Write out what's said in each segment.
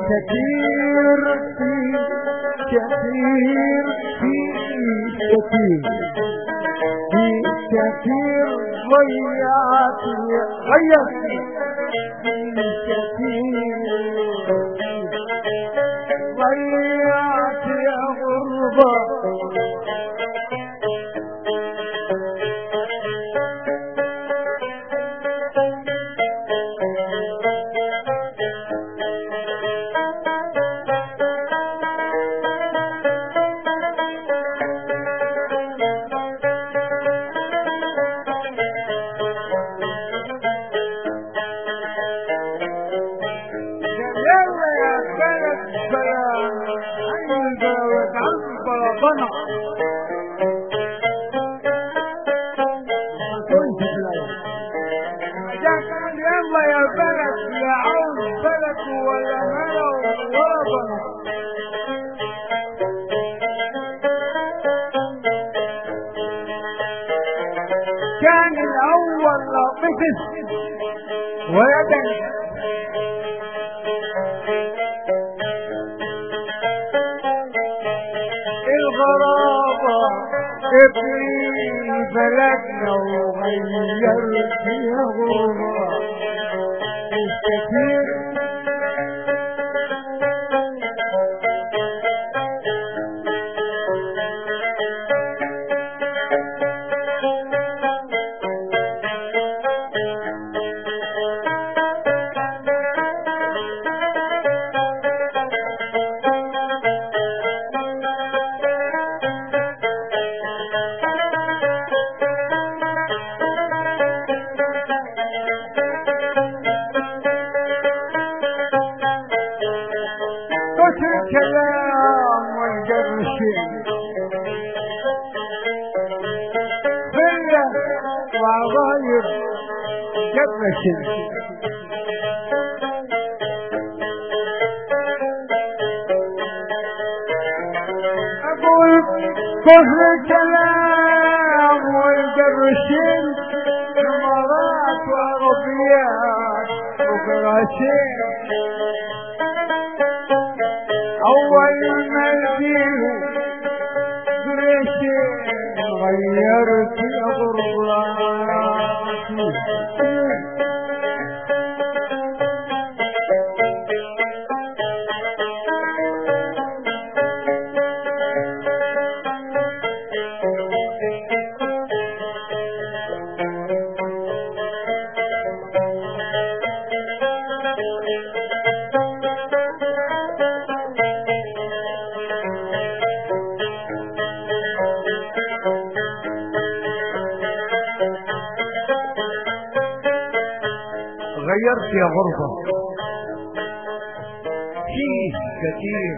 كتير في كتير في كتير في كتير ضيعت غيرت في كتير ضيعت يا غربة يلا يا بلد بلا عين بلد عم بلا بنا يلا يا بلد يا عون بلد ولا ملا ولا بنا كان الاول لطفل ويدني الغرابة ابني بلدنا وغيرت يا غربة الكثير كتر كلام والقرشين فيا وعضاير قرشين أقول كتر كلام والقرشين إمارات وعربيات وقراشين اول ما الجيه قريشين غيرت غرباتي غيرت يا غربة فيه كتير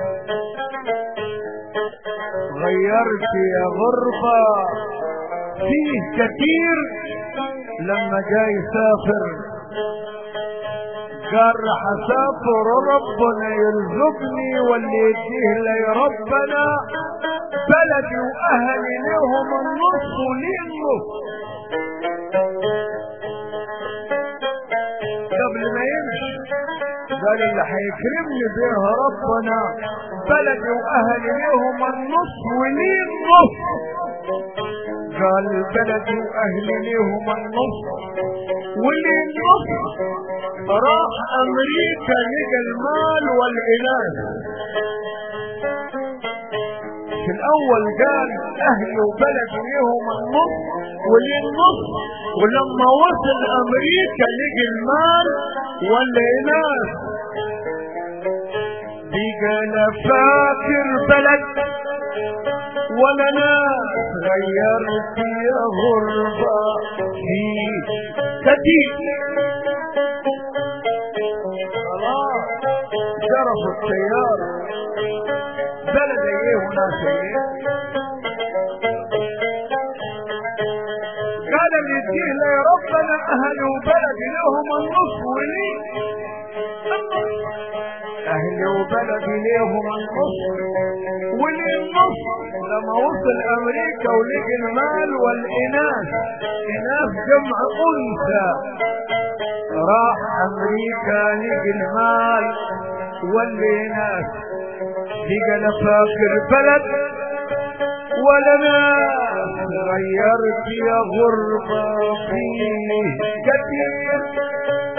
غيرت يا غربة فيه كتير لما جاي يسافر قال راح اسافر ربنا يرزقني واللي يديه لي ربنا بلدي واهلي لهم النص ولي النص قبل ما يمشي قال اللي هيكرمني بيها ربنا بلدي واهلي لهم النص ولي النص قال بلدي واهلي لهم النص ولي النص راح امريكا لقى المال والاناث في الاول قال اهلي وبلدي ليهم النص وليه النص ولما وصل امريكا لقي المال والاناث بقى لا فاكر بلد ولا ناس غيرت يا غربة في كتير خلاص جرفوا السيارة بلد ايه وناس ايه قال اللي يديه لي ربنا اهلي وبلدي لهم النص ولي اهلي وبلدي ليهم النص ولي النص لما وصل امريكا ولقي المال والاناث اناث جمع انثى راح امريكا لقي المال واللي ناس بقى انا فاكر بلد ولا ناس غيرت يا غربة فيه كتير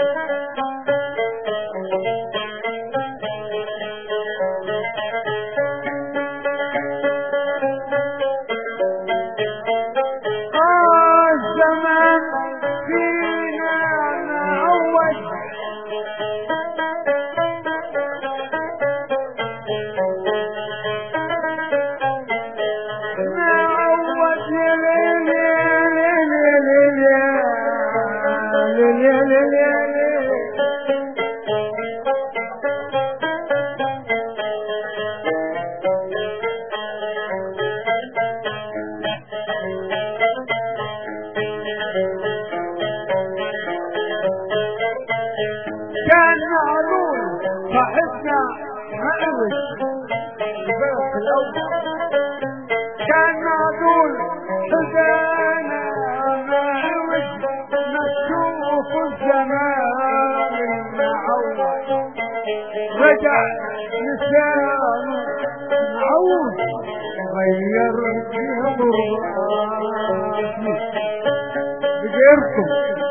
آه الزمان فينا معوج معوج يا ليل يا ليل يا ليل يا ليل يا ليل كان معلول صاحبنا معوج البلد الأول كان معدول حزانا معوج نشوف الزمان المعوج رجع لسان معوج غير فيها ضربات بغيركم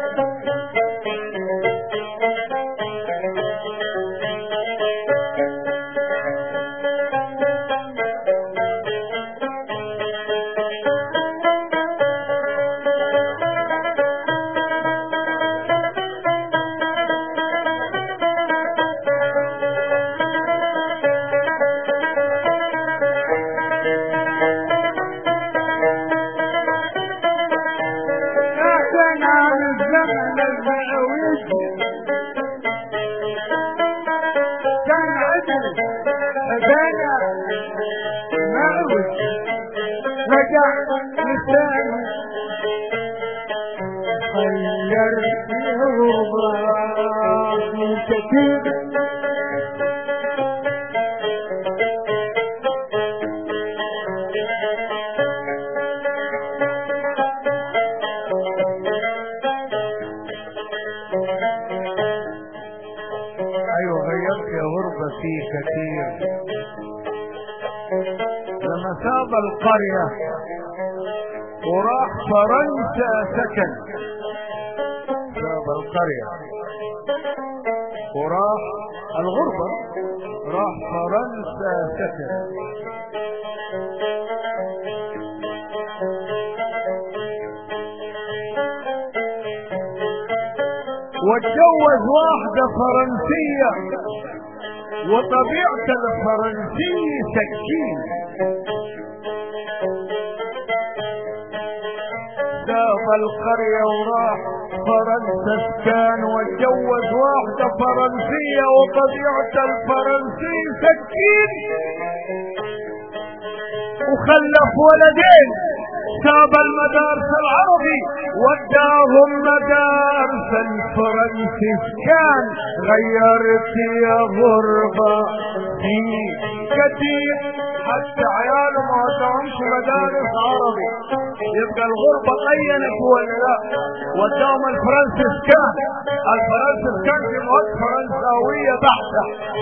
احسن عن الزمن المعوج كان عدل هدايا معوج رجع لسان غير فيه غبار كثير ايوه غيرت يا غربة فيه كثير لما ساب القرية وراح فرنسا سكن ساب القرية وراح الغربة راح فرنسا سكن واتجوز واحدة فرنسية وطبيعة الفرنسي سكين ساب القرية وراح فرنسا سكان واتجوز واحدة فرنسية وطبيعة الفرنسي سكين وخلف ولدين ساب المدارس العربي وداهم مدارس الفرنسيسكان غيرت يا غربة في كثير حتى عياله ما وداهمش مدارس عربي يبقى الغربة قينت ولا لا وداهم الفرنسيسكان الفرنسيسكان في مواد فرنساوية بحتة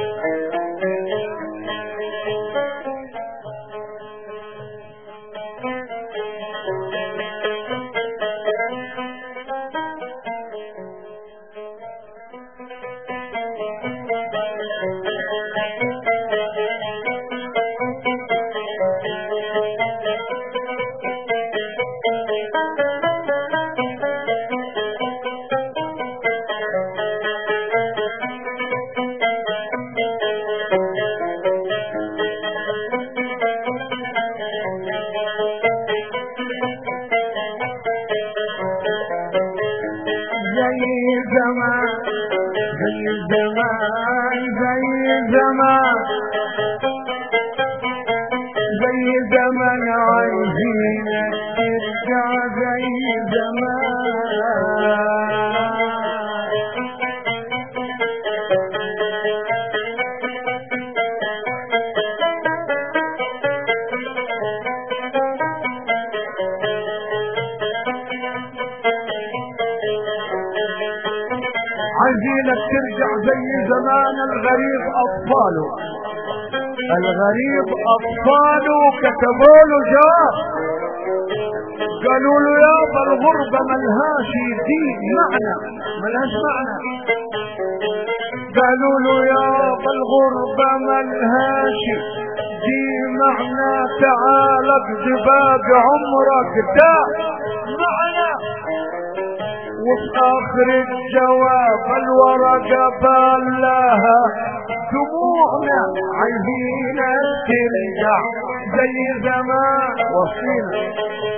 زي زمان زي زمان زي زمان زي زمان عايزين ترجع زي زمان عايزينك ترجع زي زمان الغريب اطفاله الغريب اطفاله كتبوا له جواب قالوا له يابا الغربة ملهاش دين معنى ملهاش معنى قالوا له يابا الغربة ملهاش دي معنى تعال اكذباك عمرك ده معنى وفي اخر الجواب الورقة بلاها دموعنا عايزينك ترجع زي زمان وصينا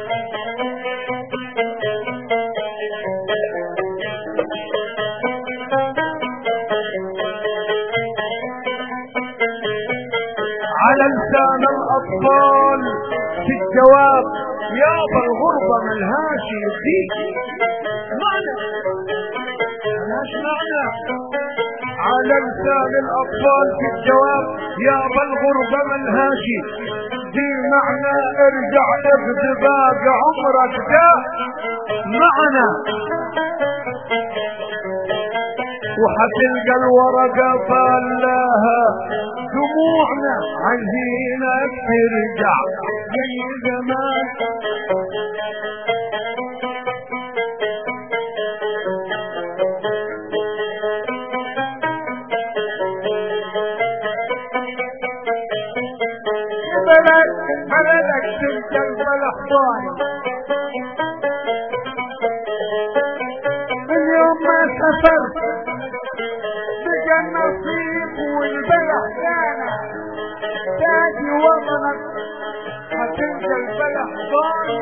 على لسان الاطفال في الجواب يابا الغربة ملهاش فيك معنى ملهاش معنى على لسان الاطفال في الجواب يابا الغربة ملهاش دي معنى ارجع اخذ باقي عمرك ده معنى وحتلقى الورقة فلاها دموعنا عايزينك ترجع زي زمان بلد بلدك تلك الفلح من يوم ما سافرت بقى النصيب والبلح جانا تاجي وطنك هتلقى البلح ضايع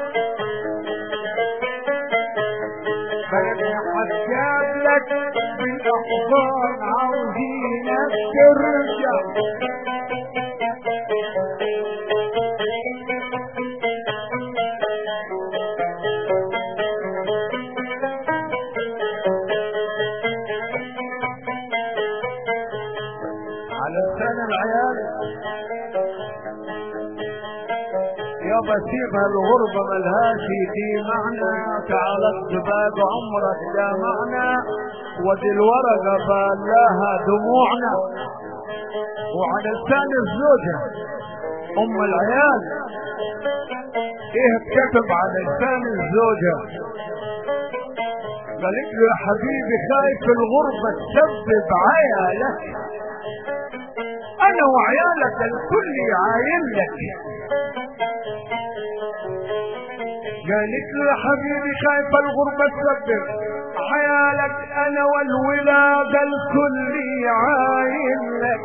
بلدنا حجاب لك بالاحضان عاوزينك ترجع على لسان العيال يابا سيبها الغربة ملهاش دي معنى تعالت باب عمرك ده معنى ودي الورقة بلاها دموعنا وعلى لسان الزوجة ام العيال ايه اتكتب على لسان الزوجة قالت له يا حبيبي خايف الغربة تسبب عيالك انا وعيالك الكل يعاين لك قالت له يا حبيبي خايف الغربة تسبب عيالك انا والولاد الكل يعاين لك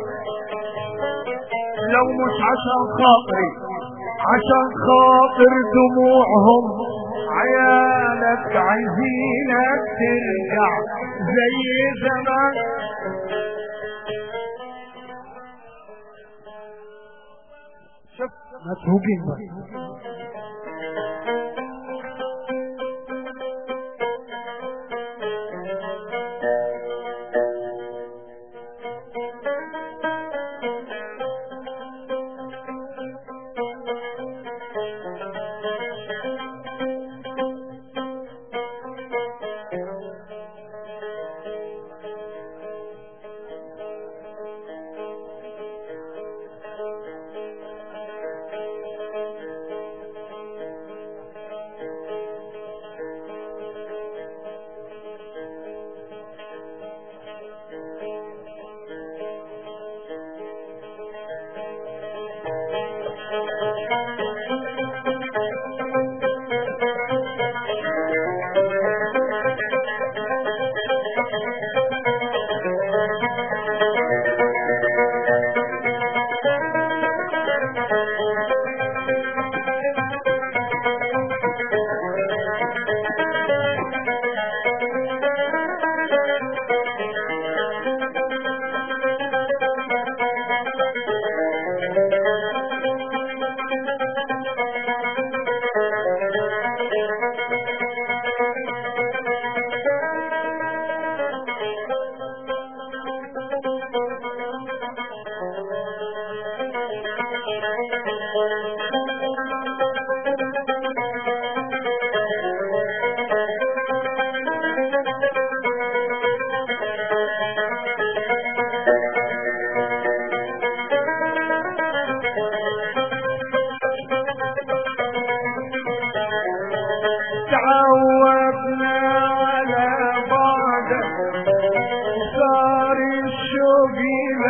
لو مش عشان خاطري عشان خاطر دموعهم عيالك عايزينك ترجع زي زمان شوف مسهوقين بس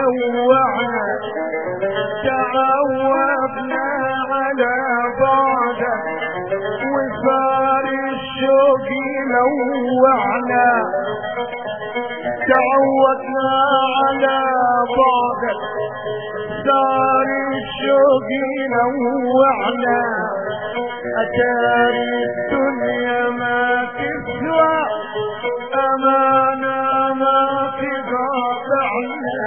جوعنا تعودنا على بعدك وصار الشوق يلوعنا تعودنا على بعدك صار الشوق يلوعنا أتاري الدنيا ما تسوى أمانة ما تقاطعنا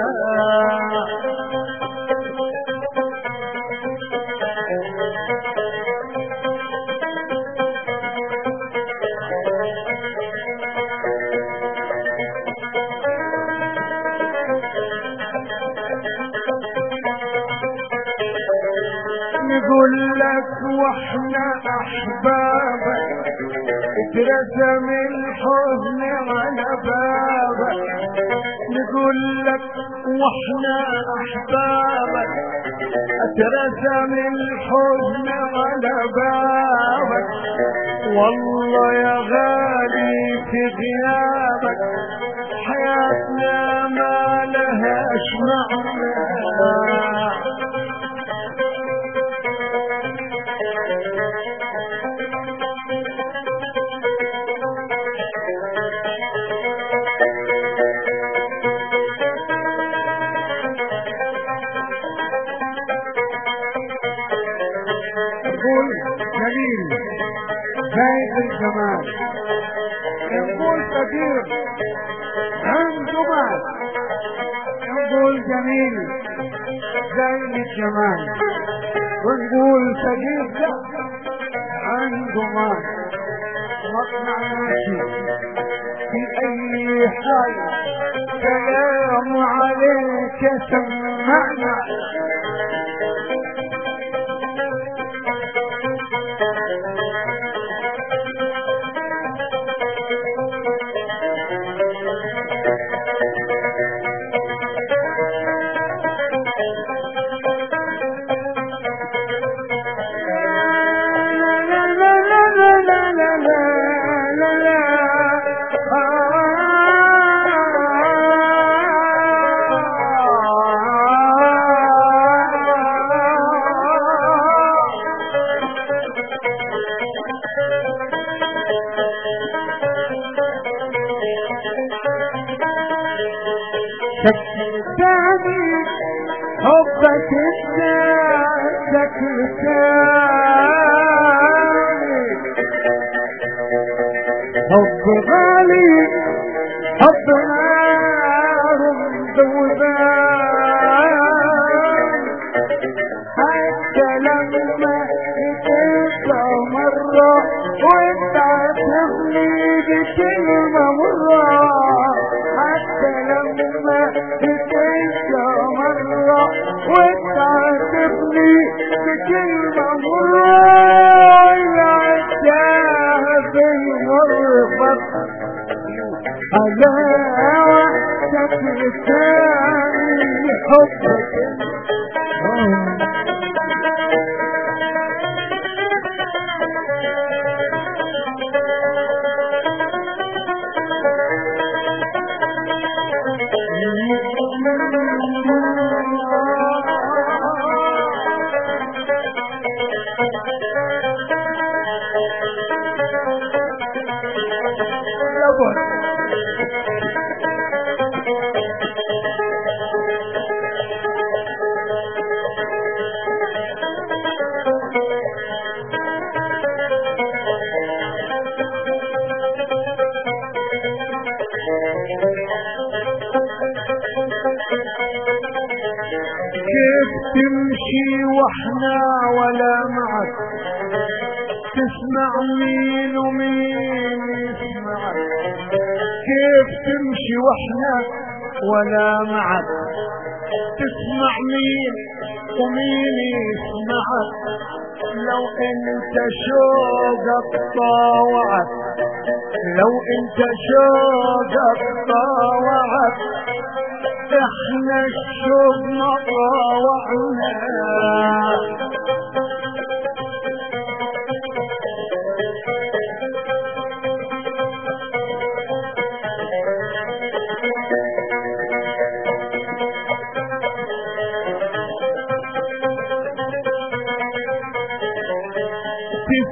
نقول لك واحنا احبابك اترسم الحزن على بابك نقول لك واحنا احبابك اترسم الحزن على بابك والله يا غالي في غيابك حياتنا ما لهاش معنى يقول جليل زايد الجمال يقول كثير عنده مال يقول جميل زايد الجمال ونقول كثير لا عنده مال مصنع ماشي في اي حال سلام عليك سمعنا شكلتاني حبك انت شكلتاني حب غالي حب نار ذوبان حتى لما تلقى مرة وانت تغني بكلمة مرة حتى لما تلقى مرة وانت تغني بكلمة مرة يعدها بالغربة على وحدك لساني حبك كيف تمشي واحنا ولا معك تسمع مين ومين يسمعك كيف تمشي واحنا ولا معك تسمع مين ومين يسمعك لو انت شوقك طاوعك لو انت شوقك طاوعك احنا الشوق ما طاوعنا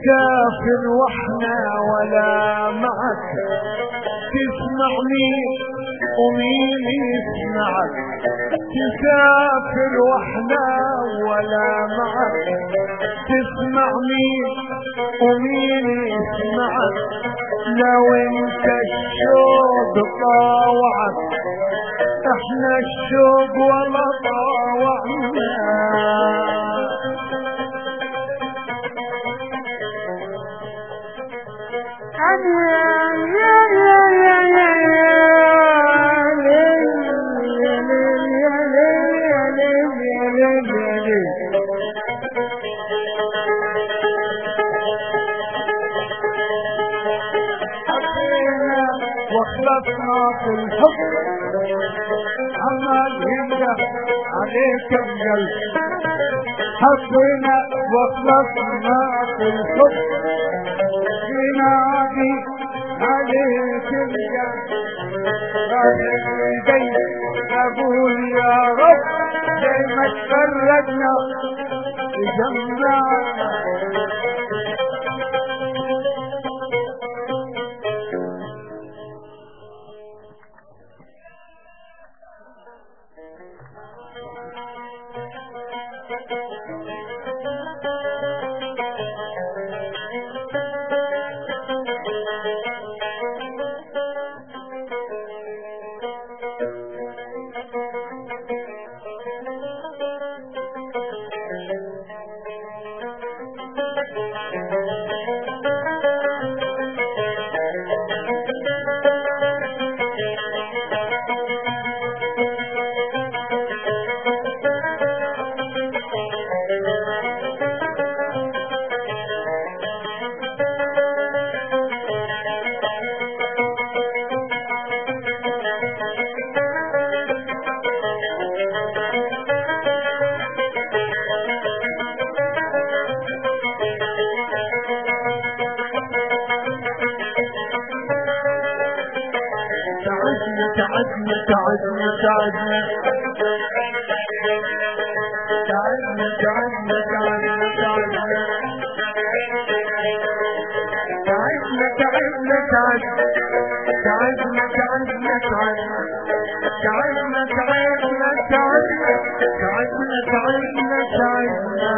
تسافر واحنا ولا معك تسمع مين ومين يسمعك تسافر واحنا ولا معك تسمع مين ومين يسمعك لو انت الشوق طاوعك احنا الشوق ولا طاوعنا واخلصنا في الحب عمال يمدح عليك القلب حبينا واخلصنا في الحب ينادي عليك القلب رايح اقول يا رب زي ما تفرقنا جمعنا تعدنا تعدنا تعدنا تعدنا تعدنا تعدنا تعدنا تعدنا تعدنا تعدنا تعدنا تعدنا تعدنا تعدنا تعدنا تعدنا تعدنا تعدنا تعدنا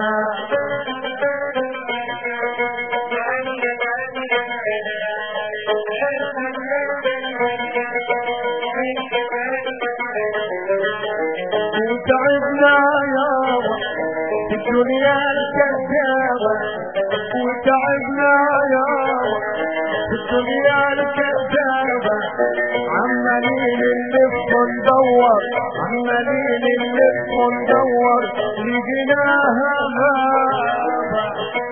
وتعبنا يا رب في الدنيا الكذابة وتعبنا يا رب في الدنيا الكذابة عمالين نلف وندور عمالين نلف وندور لقيناها غابة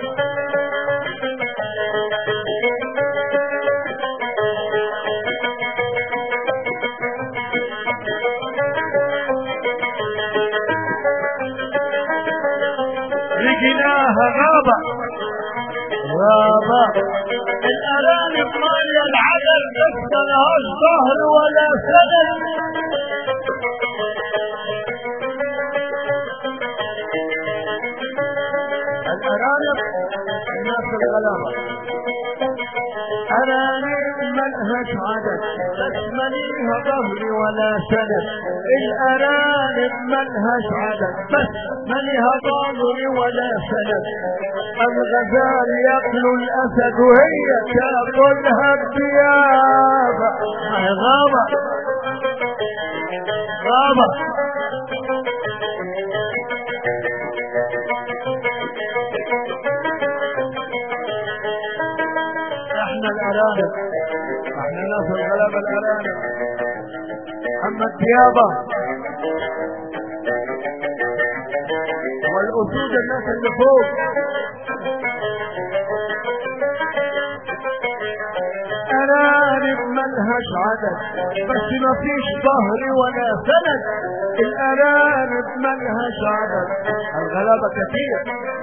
لقيناها غابة غابة الأرانب مالية العدل بس ملهاش ظهر ولا سند الأرانب الناس الغلابة أرانب ملهاش عدد بس مليها ظهر ولا سند الأرانب ملهاش عدد بس مليها ظهر ولا سند الغزال ياكل الأسد وهي تاكلها الثياب غابة غابة احنا الارانب احنا ناس الغلبة الارانب اما الثيابة والاسود الناس اللي فوق ارانب ملهاش عدد بس ما فيش ظهر ولا سند الارانب ملهاش عدد الغلبة كثير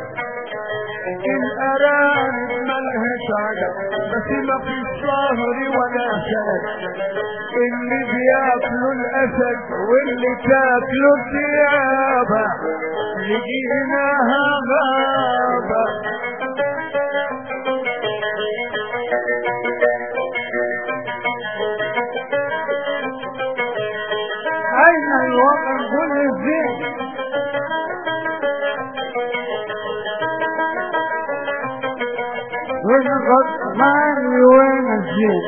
الارانب ملهاش عدد بس ما فيش ظهر ولا سند اللي بياكلوا الاسد واللي تاكلوا الثيابة لقيناها غابة غضباني ونزيل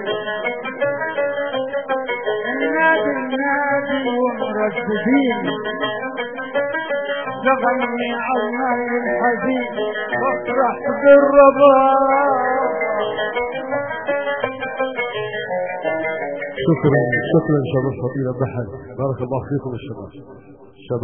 النادي النادي ومرددين نغني عنا الحزين وافرح بالرباط شكرا شكرا شباب فضيلة بحر بارك الله فيكم الشباب شباب